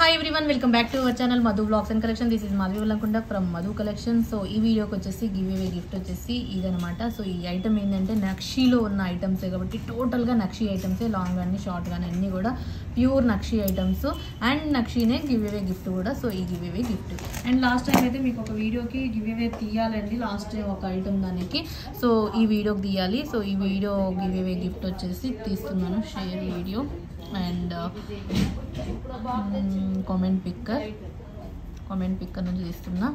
hi everyone welcome back to our channel Madhu blogs and collection this is Madhavi Vallankunda from Madhu collection so ఈ వీడియోకి వచ్చేసి give giveaway gift వచ్చేసి ఇదనమాట so ఈ item ఏంటంటే నక్షీలో ఉన్న ఐటమ్సే కాబట్టి టోటల్గా నక్షీ ఐటమ్సే లాంగ్ కానీ షార్ట్ కానీ అన్నీ కూడా ప్యూర్ నక్షీ ఐటమ్స్ అండ్ నక్షీనే గివ్ అవే గిఫ్ట్ కూడా సో ఈ giveaway gift and last time అయితే మీకు ఒక వీడియోకి గివ్ అవే తీయాలండి లాస్ట్ టైం ఒక ఐటమ్ దానికి సో ఈ వీడియోకి తీయాలి సో ఈ వీడియో గివ్ అవే గిఫ్ట్ వచ్చేసి తీస్తున్నాను share video and comment picker comment picker నుంచి తీస్తున్నా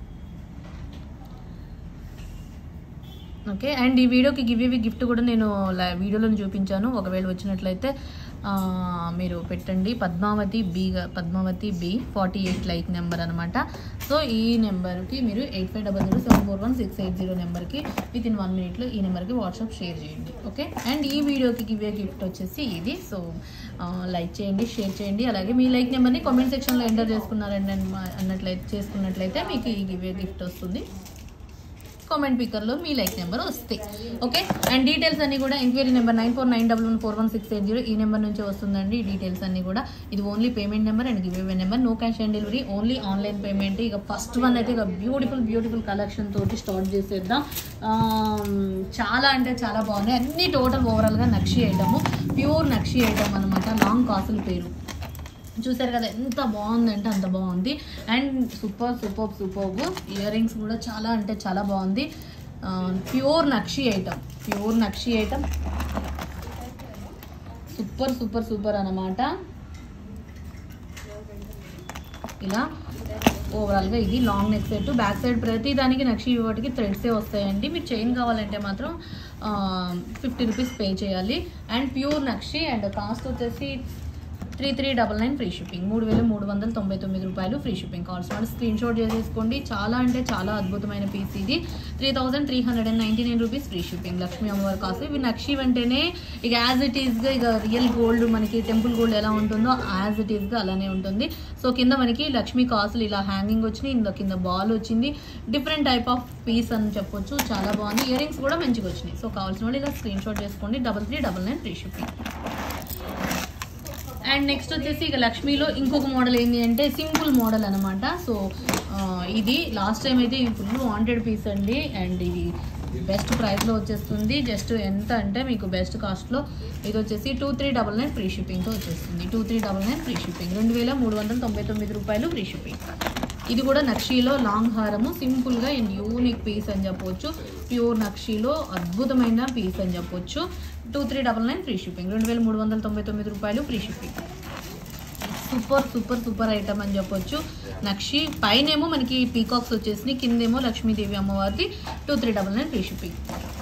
ఓకే అండ్ ఈ వీడియోకి గివ్ ఇవి గిఫ్ట్ కూడా నేను లా- వీడియోలో చూపించాను ఒకవేళ వచ్చినట్లయితే ఆ, మీరు పెట్టండి Padmavathi B Padmavathi B forty eight like number అనమాట సో ఈ నెంబర్కి మీరు eight five double zero seven four one six eight zero నెంబర్కి విత్ ఇన్ వన్ మినిట్లో ఈ నెంబర్కి వాట్సాప్ షేర్ చేయండి ఓకే అండ్ ఈ వీడియోకి గివ్ గిఫ్ట్ వచ్చేసి ఇది సో లైక్ చేయండి షేర్ చేయండి అలాగే మీ లైక్ నెంబర్ని కామెంట్ సెక్షన్లో ఎంటర్ చేసుకున్నారండి అన్న- అన్నట్లయితే చేసుకున్నట్లయితే మీకు ఈ గివ్ గిఫ్ట్ వస్తుంది కామెంట్ పిక్కర్లో మీ లైక్ నెంబర్ వస్తాయి ఓకే అండ్ డీటెయిల్స్ అన్ని కూడా enquiry number nine four nine double one four one six eight zero ఈ నెంబర్ నుంచి వస్తుందండి ఈ డీటెయిల్స్ అన్ని కూడా ఇది only payment number and giveaway number no cash on delivery only online payment ఇక ఫస్ట్ వన్ అయితే ఇక బ్యూటిఫుల్ బ్యూటిఫుల్ కలెక్షన్ తోటి స్టార్ట్ చేసేద్దాం ఆమ్, చాలా అంటే చాలా బాగున్నాయి అన్ని టోటల్ ఓవరాల్గా నక్షి ఐటమ్ ప్యూర్ నక్షి ఐటమ్ అనమాట లాంగ్ కాసుల పేరు చూసారు కదా ఎంత బాగుందంటే అంత బాగుంది and super super super earrings కూడా చాలా అంటే చాలా బాగుంది ప్యూర్ నక్షి ఐటమ్ ప్యూర్ నక్షి ఐటమ్ సూపర్ సూపర్ సూపర్ అన్నమాట ఇలా ఓవరాల్గా ఇది long neck set back side ప్రతి దానికి నక్షి వాటికి థ్రెడ్సే వస్తాయండి మీరు చైన్ కావాలంటే మాత్రం ఫిఫ్టీ రూపీస్ పే చేయాలి అండ్ ప్యూర్ నక్షి అండ్ కాస్ట్ వచ్చేసి three three double nine free shipping మూడు వేల మూడు వందల తొంభై తొమ్మిది రూపాయలు ఫ్రీ షిప్పింగ్ కావాల్సిన వాళ్ళు స్క్రీన్ షాట్ చేసేసుకోండి చాలా అంటే చాలా అద్భుతమైన పీస్ ఇది three thousand three hundred and ninety nine rupees free shipping Lakshmi అమ్మవారి కాస్ట్ ఇవి నక్షి అంటేనే ఇక యాజ్ ఇట్ ఈస్గా ఇక రియల్ గోల్డ్ మనకి టెంపుల్ గోల్డ్ ఎలా ఉంటుందో యాజ్ ఇట్ ఈస్గా అలానే ఉంటుంది సో కింద మనకి లక్ష్మీ కాసులు ఇలా హ్యాంగింగ్ వచ్చినాయి ఇందులో కింద బాల్ వచ్చింది డిఫరెంట్ టైప్ ఆఫ్ పీస్ అని చెప్పొచ్చు చాలా బాగుంది ఇయర్ రింగ్స్ కూడా మంచిగా వచ్చినాయి సో కావాల్సిన వాళ్ళు ఇలా స్క్రీన్ షాట్ చేసుకోండి double three double nine free shipping and next వచ్చేసి ఇక లక్ష్మీలో ఇంకొక మోడల్ ఏంటి అంటే సింపుల్ మోడల్ అనమాట సో ఆ, ఇది లాస్ట్ టైం అయితే ఇది ఫుల్ వాంటెడ్ పీస్ అండి అండ్ ఇది బెస్ట్ ప్రైస్లో వచ్చేస్తుంది జస్ట్ ఎంత అంటే మీకు బెస్ట్ కాస్ట్లో ఇది వచ్చేసి two three double nine free షిప్పింగ్తో వచ్చేస్తుంది two three double nine free shipping రెండు వేల మూడు వందల తొంభై తొమ్మిది రూపాయలు ఫ్రీ షిప్పింగ్ ఇది కూడా నక్షీలో లాంగ్ హారము సింపుల్గా అండ్ యూనిక్ పీస్ అని చెప్పొచ్చు ప్యూర్ నక్షీలో అద్భుతమైన పీస్ అని చెప్పొచ్చు two three double nine free shipping రెండు వేల మూడు వందల తొంభై తొమ్మిది రూపాయలు free shipping super super super item అని చెప్పొచ్చు నక్షి పైనేమో మనకి పీకాక్స్ వచ్చేసినాయి కిందేమో లక్ష్మీదేవి అమ్మవారిది two three double nine free shipping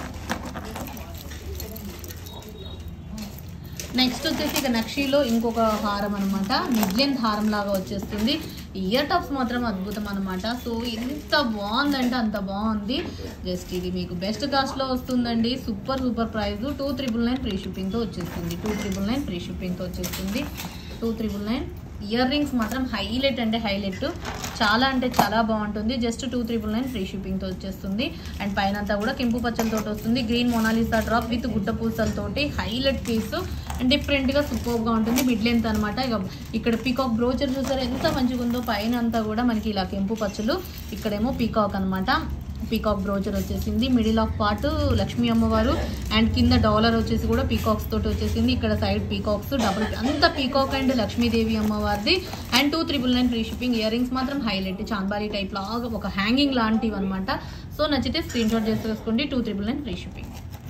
next వచ్చేసి ఇక నక్షిలో ఇంకొక హారం అనమాట మిడ్ లెంత్ హారం లాగా వచ్చేస్తుంది ఇయర్ టాప్స్ మాత్రం అద్భుతం అనమాట సో ఎంత బాగుందంటే అంత బాగుంది జస్ట్ ఇది మీకు బెస్ట్ కాస్ట్లో వస్తుందండి super super price two triple nine free షిప్పింగ్తో వచ్చేస్తుంది టూ త్రిబుల్ నైన్ ఫ్రీ షిప్పింగ్తో వచ్చేస్తుంది two triple nine earrings మాత్రం హైలైట్ అంటే హైలైట్ చాలా అంటే చాలా బాగుంటుంది just two triple nine free షిప్పింగ్తో వచ్చేస్తుంది అండ్ పైన అంతా కూడా కెంపు పచ్చలతో వస్తుంది గ్రీన్ మొనాలిసా డ్రాప్ విత్ గుడ్డ పూసలతోటి హైలైట్ పీస్ అండ్ డిఫరెంట్గా సూపర్గా ఉంటుంది మిడ్ లెంత్ అనమాట ఇక ఇక్కడ పీకాక్ బ్రోచర్ చూసారు ఎంత మంచిగా ఉందో పైన అంతా కూడా మనకి ఇలా కెంపు పచ్చలు ఇక్కడేమో పీకాక్ అనమాట పీకాక్ బ్రోచర్ వచ్చేసింది మిడిల్ ఆఫ్ పార్ట్ లక్ష్మీ అమ్మవారు అండ్ కింద డాలర్ వచ్చేసి కూడా పీకాక్స్ తోటి వచ్చేసింది ఇక్కడ సైడ్ పీకాక్స్ డబుల్ అంత పీకాక్ అండ్ లక్ష్మీదేవి అమ్మవారిది and two triple nine free shipping year earrings మాత్రం హైలైట్ చాంబారీ టైప్ లాగా ఒక హ్యాంగింగ్ లాంటివి అనమాట సో నచ్చితే స్క్రీన్ షాట్ చేసేసుకోండి two triple nine free shipping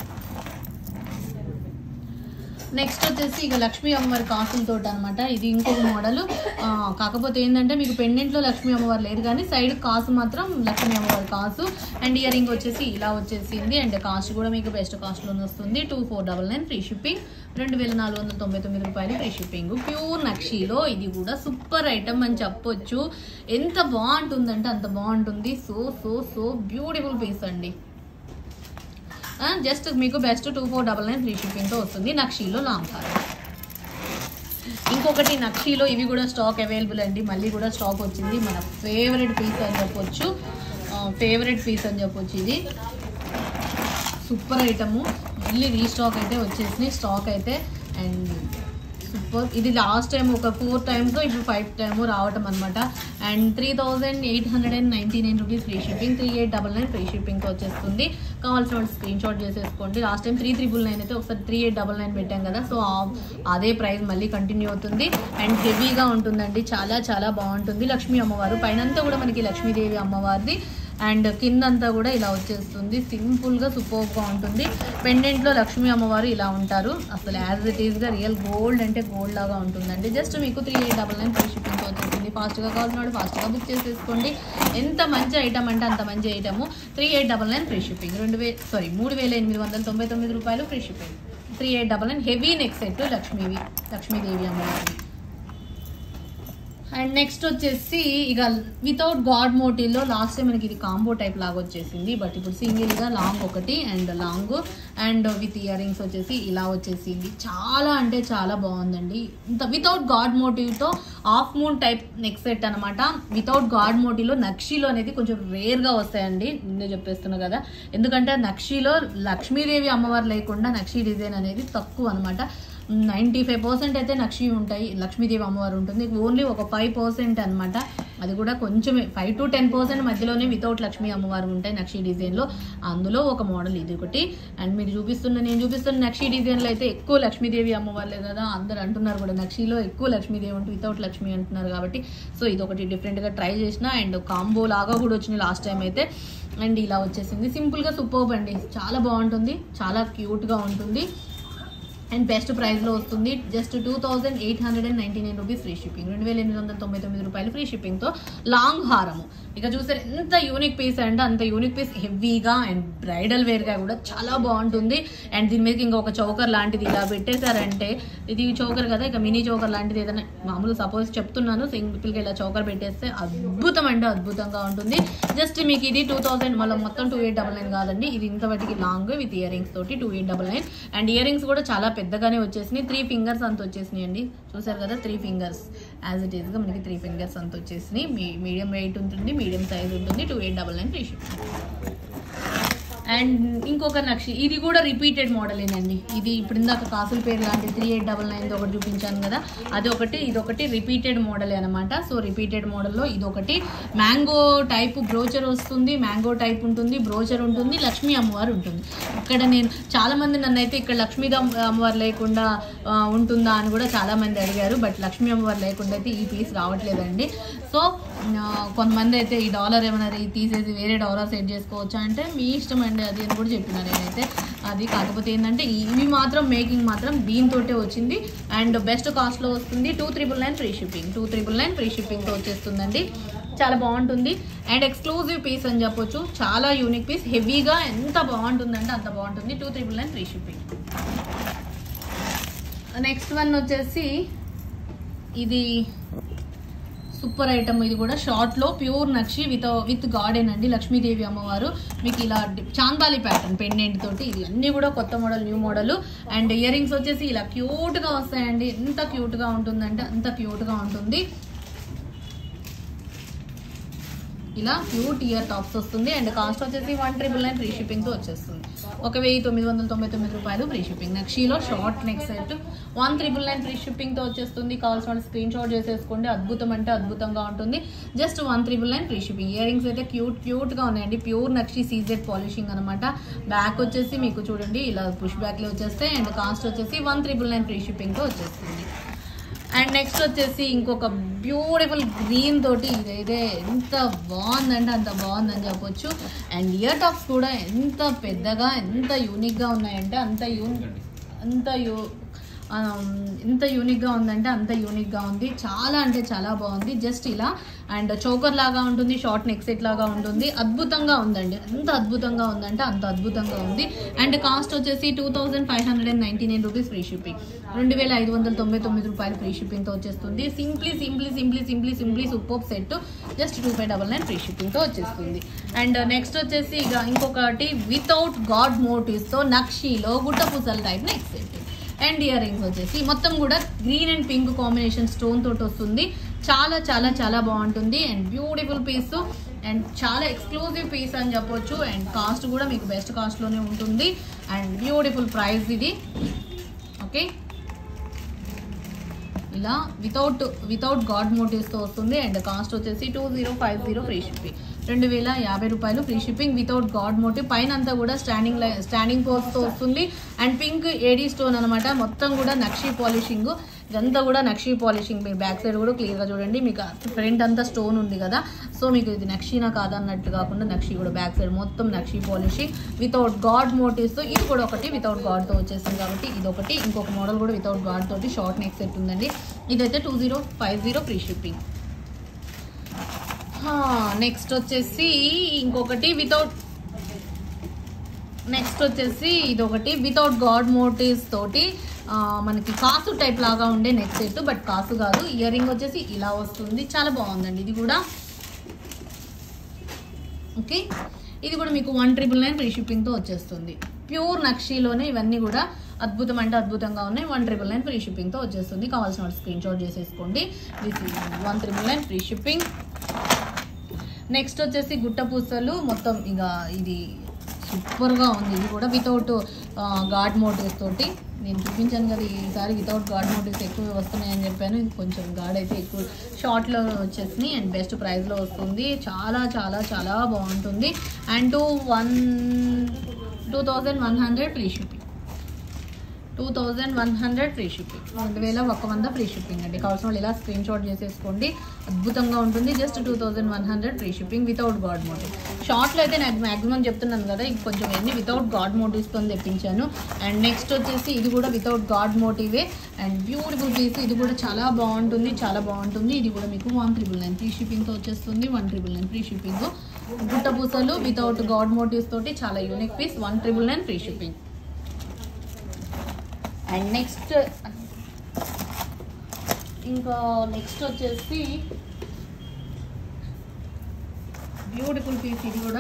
next వచ్చేసి ఇక లక్ష్మీ అమ్మవారి కాసులతో అనమాట ఇది ఇంకొక మోడల్ కాకపోతే ఏంటంటే మీకు పెండెంట్లో లక్ష్మీ అమ్మవారు లేదు కానీ సైడ్ కాసు మాత్రం లక్ష్మీ అమ్మవారి కాసు అండ్ ఇయర్ రింగ్ వచ్చేసి ఇలా వచ్చేసింది అండ్ కాస్ట్ కూడా మీకు బెస్ట్ కాస్ట్లో వస్తుంది two four double nine free shipping రెండు వేల నాలుగు వందల తొంభై తొమ్మిది రూపాయలు ఫ్రీ షిప్పింగ్ ప్యూర్ నక్షీలో ఇది కూడా సూపర్ ఐటమ్ అని చెప్పొచ్చు ఎంత బాగుంటుందంటే అంత బాగుంటుంది so so so beautiful piece అండి జస్ట్ మీకు best two four double nine free షిప్పింగ్తో వస్తుంది నక్షీలో లాంగ్ హార్ ఇంకొకటి నక్షీలో ఇవి కూడా స్టాక్ అవైలబుల్ అండి మళ్ళీ కూడా స్టాక్ వచ్చింది మన ఫేవరెట్ పీస్ అని చెప్పొచ్చు ఫేవరెట్ పీస్ అని చెప్పొచ్చు ఇది సూపర్ ఐటము మళ్ళీ రీస్టాక్ అయితే వచ్చేసినాయి స్టాక్ అయితే అండ్ సూపర్ ఇది లాస్ట్ టైం ఒక ఫోర్ టైమ్స్ ఇప్పుడు ఫైవ్ టైమ్ రావటం అనమాట and three thousand eight hundred and ninety nine rupees free shipping three eight double nine free షిప్పింగ్తో వచ్చేస్తుంది కావాల్సిన వాళ్ళు స్క్రీన్ షాట్ చేసేసుకోండి last time three triple nine అయితే ఒకసారి త్రీ ఎయిట్ డబల్ నైన్ పెట్టాం కదా సో ఆ- అదే ప్రైస్ మళ్ళీ కంటిన్యూ అవుతుంది అండ్ హెవీగా ఉంటుందండి చాలా చాలా బాగుంటుంది లక్ష్మీ అమ్మవారు పైనంతా కూడా మనకి లక్ష్మీదేవి అమ్మవారిది అండ్ కిందంతా కూడా ఇలా వచ్చేస్తుంది సింపుల్గా సూపర్గా ఉంటుంది పెండెంట్లో లక్ష్మీ అమ్మవారు ఇలా ఉంటారు అసలు యాజ్ ఇట్ ఈస్గా రియల్ గోల్డ్ అంటే గోల్డ్ లాగా ఉంటుందండి జస్ట్ మీకు three eight double nine free shipping వచ్చేసింది ఫాస్ట్గా కావాల్సిన ఫాస్ట్గా బుక్ చేసేసుకోండి ఎంత మంచి ఐటమ్ అంటే అంత మంచి item three eight double nine free shipping రెండు వే సారీ మూడు వేల ఎనిమిది వందల తొంభై తొమ్మిది రూపాయలు free shipping three eight double nine heavy neck set లక్ష్మీవి లక్ష్మీదేవి అమ్మవారివి అండ్ నెక్స్ట్ వచ్చేసి ఇక వితౌట్ గాడ్ మోటిల్లో లాస్ట్ టైం మనకి ఇది కాంబో టైప్ లాగా వచ్చేసింది బట్ ఇప్పుడు సింగిల్గా లాంగ్ ఒకటి and long and with ear rings వచ్చేసి ఇలా వచ్చేసింది చాలా అంటే చాలా బాగుందండి ఇంత వితౌట్ గాడ్ మోటివ్తో half moon type neck set అనమాట వితౌట్ గాడ్ మోటివ్లో నక్షీలో అనేది కొంచెం రేర్గా వస్తాయండి నిన్నే చెప్పేస్తున్నా కదా ఎందుకంటే నక్షీలో లక్ష్మీదేవి అమ్మవారు లేకుండా నక్షీ డిజైన్ అనేది తక్కువ అనమాట నైంటీ ఫైవ్ పర్సెంట్ అయితే నక్షి ఉంటాయి లక్ష్మీదేవి అమ్మవారు ఉంటుంది ఓన్లీ ఒక ఫైవ్ పర్సెంట్ అనమాట అది కూడా కొంచెమే ఫైవ్ టు టెన్ పర్సెంట్ మధ్యలోనే వితౌట్ లక్ష్మీ అమ్మవారు ఉంటాయి నక్షి డిజైన్లో అందులో ఒక మోడల్ ఇది ఒకటి అండ్ మీరు చూపిస్తున్న నేను చూపిస్తున్న నక్షి డిజైన్లో అయితే ఎక్కువ లక్ష్మీదేవి అమ్మవార్లే కదా అందరు అంటున్నారు కూడా నక్షిలో ఎక్కువ లక్ష్మీదేవి ఉంటుంది వితౌట్ లక్ష్మి అంటున్నారు కాబట్టి సో ఇది ఒకటి డిఫరెంట్గా ట్రై చేసిన అండ్ కాంబో లాగా కూడా వచ్చింది లాస్ట్ టైం అయితే అండ్ ఇలా వచ్చేసింది సింపుల్గా సూపర్బ్ అండి చాలా బాగుంటుంది చాలా క్యూట్గా ఉంటుంది అండ్ బెస్ట్ ప్రైస్లో వస్తుంది just two thousand eight hundred and ninety nine rupees free shipping రెండు వేల ఎనిమిది వందల తొంభై తొమ్మిది రూపాయలు ఫ్రీ షిప్పింగ్తో లాంగ్ హారము ఇక చూసారు ఎంత యూనిక్ పీస్ అంటే అంత యూనిక్ పీస్ హెవీగా అండ్ బ్రైడల్ వేర్గా కూడా చాలా బాగుంటుంది అండ్ దీని మీద ఇంకా ఒక చౌకర్ లాంటిది ఇలా పెట్టేశారంటే ఇది చౌకర్ కదా ఇక మినీ చౌకర్ లాంటిది ఏదైనా మామూలు సపోజ్ చెప్తున్నాను సింపుల్గా ఇలా చౌకర్ పెట్టేస్తే అద్భుతం అంటే అద్భుతంగా ఉంటుంది జస్ట్ మీకు ఇది టూ థౌసండ్ మళ్ళీ మొత్తం టూ ఎయిట్ డబల్ నైన్ కాదండి ఇది ఇంతవరకు లాంగ్ విత్ ఇయర్ రింగ్స్ తోటి two eight double nine and year earrings కూడా చాలా పెద్దగానే వచ్చేసినాయి త్రీ ఫింగర్స్ అంత వచ్చేసినాయి అండి చూసారు కదా త్రీ ఫింగర్స్ యాజ్ ఇట్ ఈస్గా మనకి త్రీ ఫింగర్స్ అంత వచ్చేసినాయి మీ మీడియం వెయిట్ ఉంటుంది మీడియం సైజ్ ఉంటుంది two eight double nine free and ఇంకొక నక్షి ఇది కూడా రిపీటెడ్ మోడలేనండి ఇది ఇప్పుడు ఇందాక కాసుల పేరు లాంటి త్రీ ఎయిట్ డబల్ నైన్ ఒకటి చూపించాను కదా అది ఒకటి ఇది ఒకటి రిపీటెడ్ మోడల్ అనమాట సో రిపీటెడ్ మోడల్లో ఇది ఒకటి మ్యాంగో టైప్ బ్రోచర్ వస్తుంది మ్యాంగో టైప్ ఉంటుంది బ్రోచర్ ఉంటుంది లక్ష్మీ అమ్మవారు ఉంటుంది ఇక్కడ నేను చాలా మంది నన్ను అయితే ఇక్కడ లక్ష్మీ అమ్మ- అమ్మవారు లేకుండా ఆ, ఉంటుందా అని కూడా చాలా మంది అడిగారు బట్ లక్ష్మీ అమ్మవారు లేకుండా అయితే ఈ పీస్ రావట్లేదండి సో ఆ, కొంతమంది అయితే ఈ డాలర్ ఏమైనా రీ- తీసేసి వేరే డాలర్ సెట్ చేసుకోవచ్చా అంటే మీ ఇష్టం అండి అది అని కూడా చెప్పిన నేనైతే అది కాకపోతే ఏంటంటే ఇవి మాత్రం మేకింగ్ మాత్రం దీంతోటే వచ్చింది అండ్ బెస్ట్ కాస్ట్లో వస్తుంది two triple nine free shipping two triple nine free షిప్పింగ్తో వచ్చేస్తుందండి చాలా బాగుంటుంది అండ్ ఎక్స్క్లూజివ్ పీస్ అని చెప్పొచ్చు చాలా యూనిక్ పీస్ హెవీగా ఎంత బాగుంటుందంటే అంత బాగుంటుంది two triple nine free shipping next one వచ్చేసి ఇది సూపర్ ఐటమ్ ఇది కూడా షార్ట్ లో ప్యూర్ నక్షి విత్ విత్ గార్డెన్ అండి లక్ష్మీదేవి అమ్మవారు మీకు ఇలా డి- చాందాలి ప్యాటర్న్ పెండెంట్ తోటి ఇది అన్ని కూడా కొత్త model new model and ear rings వచ్చేసి ఇలా క్యూట్ గా వస్తాయండి ఎంత క్యూట్ గా ఉంటుందంటే అంత క్యూట్ గా ఉంటుంది ఇలా క్యూట్ ఇయర్ టాప్స్ వస్తుంది అండ్ కాస్ట్ వచ్చేసి వన్ ట్రిపుల్ నైన్ ఫ్రీ షిప్పింగ్తో వచ్చేస్తుంది ఒక వెయ్యి తొమ్మిది వందల తొంభై తొమ్మిది రూపాయలు ఫ్రీ షిప్పింగ్ నక్షీలో short neck set one triple nine free షిప్పింగ్తో వచ్చేస్తుంది కావాల్సిన వాళ్ళు స్క్రీన్ షాట్ చేసేసుకోండి అద్భుతం అంటే అద్భుతంగా ఉంటుంది just one triple nine free shipping year rings అయితే క్యూట్ క్యూట్గా ఉన్నాయండి ప్యూర్ నక్షి సీజెడ్ పాలిషింగ్ అనమాట బ్యాక్ వచ్చేసి మీకు చూడండి ఇలా పుష్ బ్యాక్లో వచ్చేస్తాయి అండ్ కాస్ట్ వచ్చేసి వన్ త్రిపుల్ నైన్ ఫ్రీ షిప్పింగ్తో వచ్చేస్తుంది అండ్ నెక్స్ట్ వచ్చేసి ఇంకొక బ్యూటిఫుల్ గ్రీన్ తోటి ఇదైతే ఎంత బాగుందంటే అంత బాగుందని చెప్పొచ్చు అండ్ ఇయర్ టాప్స్ కూడా ఎంత పెద్దగా ఎంత యూనిక్గా ఉన్నాయంటే అంత యూ అంత యూ ఆ, ఎంత యూనిక్గా ఉందంటే అంత యూనిక్గా ఉంది చాలా అంటే చాలా బాగుంది జస్ట్ ఇలా అండ్ చోకర్ లాగా ఉంటుంది షార్ట్ నెక్ సెట్ లాగా ఉంటుంది అద్భుతంగా ఉందండి ఎంత అద్భుతంగా ఉందంటే అంత అద్భుతంగా ఉంది అండ్ కాస్ట్ వచ్చేసి two thousand five hundred and ninety nine rupees free shipping రెండు వేల ఐదు వందల తొంభై తొమ్మిది రూపాయలు ఫ్రీ షిప్పింగ్తో వచ్చేస్తుంది simply simply simply simply simply super set just two five double nine free షిప్పింగ్తో వచ్చేస్తుంది అండ్ నెక్స్ట్ వచ్చేసి ఇక ఇంకొకటి వితౌట్ గాడ్ మోటివ్స్తో నక్షీలో గుట్ట పూసల type next set and ear rings వచ్చేసి మొత్తం కూడా green and pink combination stone తోటి వస్తుంది చాలా చాలా చాలా బాగుంటుంది అండ్ బ్యూటిఫుల్ పీస్ అండ్ చాలా ఎక్స్క్లూజివ్ పీస్ అని చెప్పొచ్చు అండ్ కాస్ట్ కూడా మీకు బెస్ట్ కాస్ట్లోనే ఉంటుంది అండ్ బ్యూటిఫుల్ ప్రైస్ ఇది ఓకే ఇలా వితౌట్ వితౌట్ గాడ్ మోటివ్స్తో వస్తుంది అండ్ కాస్ట్ వచ్చేసి two zero five zero free shipping రెండు వేల యాభై రూపాయలు free shipping without god motive పైన అంతా కూడా స్టాండింగ్ లై స్టాండింగ్ పోస్ట్తో వస్తుంది అండ్ పింక్ ఏడీ స్టోన్ అనమాట మొత్తం కూడా నక్షీ పాలిషింగ్ ఇదంతా కూడా నక్షీ పాలిషింగ్ మీరు బ్యాక్ సైడ్ కూడా క్లియర్గా చూడండి మీకు ఫ్రంట్ అంతా స్టోన్ ఉంది కదా సో మీకు ఇది నక్షీనా కాదన్నట్టు కాకుండా నక్షి కూడా బ్యాక్ సైడ్ మొత్తం నక్షీ పాలిషింగ్ వితౌట్ గాడ్ మోటివ్స్ ఇది కూడా ఒకటి వితౌట్ గాడ్తో వచ్చేసింది కాబట్టి ఇది ఒకటి ఇంకొక మోడల్ కూడా వితౌట్ గాడ్ తోటి షార్ట్ నెక్ సెట్ ఉందండి ఇదైతే two zero five zero free shipping next వచ్చేసి ఇంకొకటి వితౌట్ నెక్స్ట్ వచ్చేసి ఇది ఒకటి వితౌట్ గాడ్ మోటివ్స్ తోటి ఆ, మనకి కాసు టైప్ లాగా ఉండే నెక్ సెట్ బట్ కాసు కాదు ఇయర్ రింగ్ వచ్చేసి ఇలా వస్తుంది చాలా బాగుందండి ఇది కూడా ఓకే ఇది కూడా మీకు వన్ ట్రిపుల్ నైన్ ఫ్రీ షిప్పింగ్తో వచ్చేస్తుంది ప్యూర్ నక్షీలోనే ఇవన్నీ కూడా అద్భుతం అంటే అద్భుతంగా ఉన్నాయి వన్ ట్రిపుల్ నైన్ ఫ్రీ షిప్పింగ్తో వచ్చేస్తుంది కావాల్సిన వాటి స్క్రీన్ షాట్ చేసేసుకోండి this one triple nine free shipping next వచ్చేసి గుట్ట పూసలు మొత్తం ఇక ఇది సూపర్గా ఉంది ఇది కూడా వితౌట్ గాడ్ మోటివ్స్ తోటి నేను చూపించాను కదా ఈసారి వితౌట్ గాడ్ మోటివ్స్ ఎక్కువ వస్తున్నాయని చెప్పాను ఇది కొంచెం గాడ్ అయితే ఎక్కువ షార్ట్లో వచ్చేసినాయి అండ్ బెస్ట్ ప్రైస్లో వస్తుంది చాలా చాలా చాలా బాగుంటుంది and two one two thousand one hundred free shipping two thousand one hundred free shipping రెండు వేల ఒక వంద ఫ్రీ షిప్పింగ్ అండి కావాల్సిన వాళ్ళు ఇలా స్క్రీన్ షాట్ చేసేసుకోండి అద్భుతంగా ఉంటుంది just two thousand one hundred free shipping without god motive షార్ట్లో అయితే నాకు మ్యాక్సిమం చెప్తున్నాను కదా ఇది కొంచెం ఎన్ని వితౌట్ గాడ్ మోటివ్స్తో తెప్పించాను అండ్ నెక్స్ట్ వచ్చేసి ఇది కూడా వితౌట్ గాడ్ మోటివే అండ్ బ్యూటిఫుల్ పీస్ ఇది కూడా చాలా బాగుంటుంది చాలా బాగుంటుంది ఇది కూడా మీకు వన్ త్రిబుల్ నైన్ ఫ్రీ షిప్పింగ్తో వచ్చేస్తుంది one triple nine free shipping గుట్ట పూసలు వితౌట్ గాడ్ మోటివ్స్ తోటి చాలా unique piece one triple nine free shipping and next ఇంకా నెక్స్ట్ వచ్చేసి బ్యూటిఫుల్ పీస్ ఇది కూడా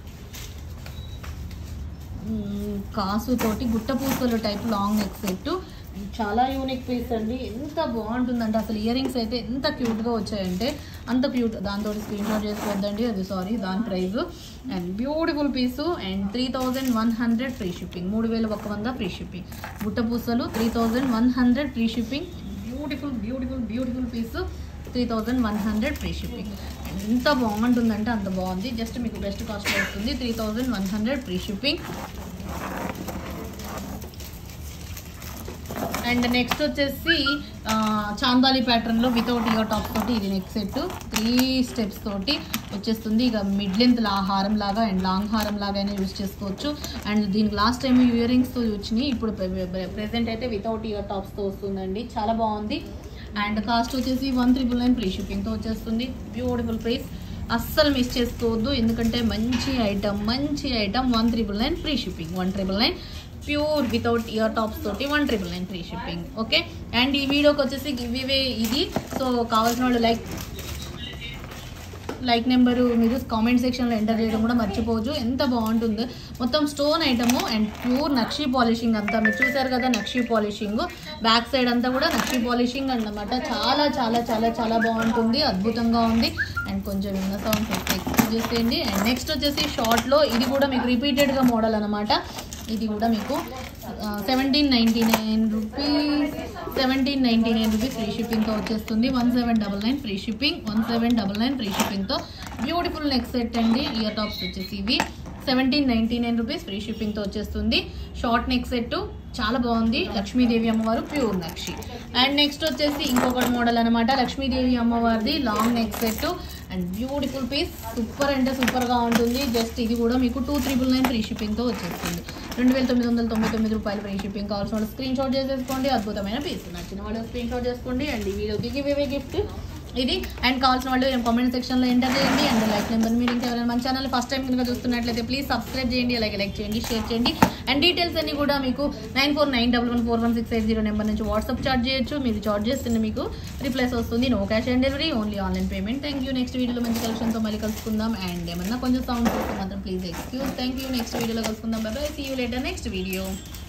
మ్మ్, కాసుతోటి గుట్ట పూసలు టైప్ లాంగ్ నెక్ సెట్ చాలా యూనిక్ పీస్ అండి ఎంత బాగుంటుందంటే అసలు ఇయర్ రింగ్స్ అయితే ఎంత క్యూట్గా వచ్చాయంటే అంత క్యూట్ దాంతో స్క్రీన్ షాట్ చేసుకోవద్దండి అది సారీ దాని price and beautiful piece and three thousand one hundred free shipping మూడు వేల ఒక వంద ఫ్రీ షిప్పింగ్ గుట్ట పూసలు three thousand one hundred free shipping beautiful beautiful beautiful piece three thousand one hundred free shipping and ఎంత బాగుంటుందంటే అంత బాగుంది జస్ట్ మీకు బెస్ట్ కాస్ట్ వస్తుంది three thousand one hundred free shipping and next వచ్చేసి ఆ, చాందాలి ప్యాటర్న్లో వితౌట్ ఇయర్ టాప్ తోటి ఇది నెక్ సెట్ త్రీ స్టెప్స్ తోటి వచ్చేస్తుంది ఇక మిడ్ లెంత్ లా హారం లాగా అండ్ లాంగ్ హారం లాగా అయినా యూస్ చేసుకోవచ్చు అండ్ దీనికి లాస్ట్ టైం ఇయర్ రింగ్స్తో వచ్చినాయి ఇప్పుడు ప్రెసెంట్ అయితే వితౌట్ ఇయర్ టాప్స్తో వస్తుందండి చాలా బాగుంది అండ్ కాస్ట్ వచ్చేసి వన్ త్రిబుల్ నైన్ ఫ్రీ షిప్పింగ్తో వచ్చేస్తుంది బ్యూటిఫుల్ ప్రైస్ అస్సలు మిస్ చేసుకోవద్దు ఎందుకంటే మంచి ఐటమ్ మంచి item one triple nine free shipping one triple nine pure without ear tops తోటి one triple nine free shipping okay and ఈ వీడియోకి వచ్చేసి గివ్ ఇవే ఇది సో కావాల్సిన వాళ్ళు లైక్ లైక్ నెంబరు మీరు కామెంట్ సెక్షన్లో ఎంటర్ చేయడం కూడా మర్చిపోవచ్చు ఎంత బాగుంటుందో మొత్తం స్టోన్ ఐటము అండ్ ప్యూర్ నక్షీ పాలిషింగ్ అంతా మీరు చూసారు కదా నక్షీ పాలిషింగ్ బ్యాక్ సైడ్ అంతా కూడా నక్షీ పాలిషింగ్ అన్నమాట చాలా చాలా చాలా చాలా బాగుంటుంది అద్భుతంగా ఉంది అండ్ కొంచెం విన్న సౌండ్ ఎక్కువ చేసేయండి అండ్ నెక్స్ట్ వచ్చేసి షార్ట్లో ఇది కూడా మీకు రిపీటెడ్గా మోడల్ అనమాట ఇది కూడా మీకు seventeen ninety nine rupees seventeen ninety nine rupees free షిప్పింగ్తో వచ్చేస్తుంది one seven double nine free shipping one seven double nine free షిప్పింగ్తో బ్యూటిఫుల్ నెక్ సెట్ అండి ఇయర్ టాప్స్ వచ్చేసి ఇవి seventeen ninety nine rupees free షిప్పింగ్తో వచ్చేస్తుంది షార్ట్ నెక్ సెట్ చాలా బాగుంది లక్ష్మీదేవి అమ్మవారు ప్యూర్ నక్షి అండ్ నెక్స్ట్ వచ్చేసి ఇంకొక మోడల్ అనమాట లక్ష్మీదేవి అమ్మవారిది long neck set and beautiful piece super అంటే సూపర్గా ఉంటుంది జస్ట్ ఇది కూడా మీకు టూ త్రిబుల్ నైన్ ఫ్రీ షిప్పింగ్తో వచ్చేస్తుంది రెండు వేల తొమ్మిది వందల తొంభై తొమ్మిది రూపాయలు ఫ్రీ షిప్పింగ్ కావాల్సిన వాళ్ళు స్క్రీన్ షాట్ చేసేసుకోండి అద్భుతమైన పీస్ నచ్చిన వాళ్ళు స్క్రీన్ షాట్ చేసుకోండి అండ్ ఈ వీడియోకి గివ్ అవే గిఫ్ట్ ఇది అండ్ కావాల్సిన వాళ్ళు కామెంట్ సెక్షన్లో ఎంటర్ చేయండి అండ్ లైక్ నెంబర్ మీరు ఇంకా ఎవరైనా మన ఛానల్ ఫస్ట్ టైం కనుక చూస్తున్నట్లయితే ప్లీజ్ సబ్స్క్రైబ్ చేయండి అలాగే లైక్ చేయండి షేర్ చేయండి అండ్ డీటెయిల్స్ అన్ని కూడా మీకు nine four nine double one four one six eight zero number నుంచి వాట్సాప్ చార్జ్ చేయొచ్చు మీరు చార్జ్ చేస్తున్న మీకు రిప్లైస్ వస్తుంది no cash on delivery only online payment thank you next వీడియోలో మంచి కలెక్షన్తో మళ్ళీ కలుసుకుందాం అండ్ ఏమన్నా కొంచెం సౌండ్ వస్తే మాత్రం please excuse thank you next వీడియోలో కలుసుకుందాం bye bye see you later next video